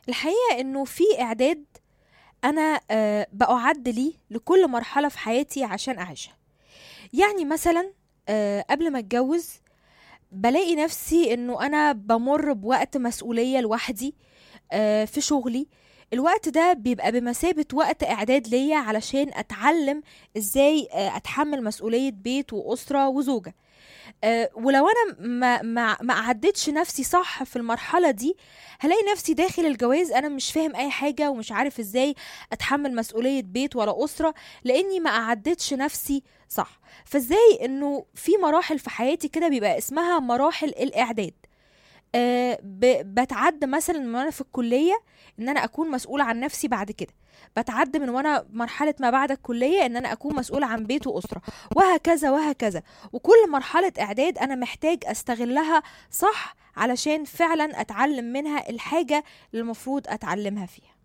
الحقيقة انه في اعداد انا آه، بأعد ليه لكل مرحلة في حياتي عشان اعيشها يعني مثلا آه، قبل ما اتجوز بلاقي نفسي انه انا بمر بوقت مسؤولية لوحدي آه، في شغلي الوقت ده بيبقى بمثابة وقت إعداد ليا علشان أتعلم إزاي آه، أتحمل مسؤولية بيت وأسرة وزوجة آه، ولو أنا ما, ما, ما أعدتش نفسي صح في المرحلة دي هلاقي نفسي داخل الجواز أنا مش فاهم أي حاجة ومش عارف إزاي أتحمل مسؤولية بيت ولا أسرة لأني ما أعدتش نفسي صح فإزاي إنه في مراحل في حياتي كده بيبقى اسمها مراحل الإعداد آه، ب- بتعد مثلا من وانا في الكليه ان انا اكون مسؤوله عن نفسي بعد كده بتعد من وانا مرحله ما بعد الكليه ان انا اكون مسؤوله عن بيت واسره وهكذا وهكذا وكل مرحله اعداد انا محتاج استغلها صح علشان فعلا اتعلم منها الحاجه اللي المفروض اتعلمها فيها